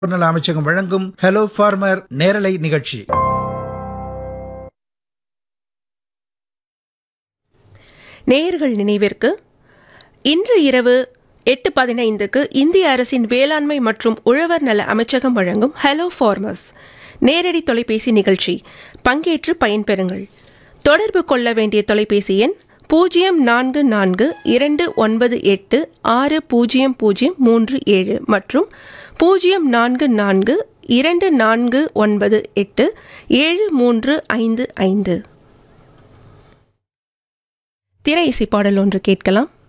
நல அமைச்சகம் வழங்கும் ஹலோ ஃபார்மர் நேரலை நிகழ்ச்சி நேயர்கள் நினைவிற்கு இன்று இரவு எட்டு பதினைந்துக்கு இந்திய அரசின் வேளாண்மை மற்றும் உழவர் நல அமைச்சகம் வழங்கும் ஹலோ ஃபார்மர்ஸ் நேரடி தொலைபேசி நிகழ்ச்சி பங்கேற்று பயன்பெறுங்கள் தொடர்பு கொள்ள வேண்டிய தொலைபேசி எண் பூஜ்ஜியம் நான்கு நான்கு இரண்டு ஒன்பது எட்டு ஆறு பூஜ்ஜியம் பூஜ்ஜியம் மூன்று ஏழு மற்றும் பூஜ்ஜியம் நான்கு நான்கு இரண்டு நான்கு ஒன்பது எட்டு ஏழு மூன்று ஐந்து ஐந்து திரை இசை பாடல் ஒன்று கேட்கலாம்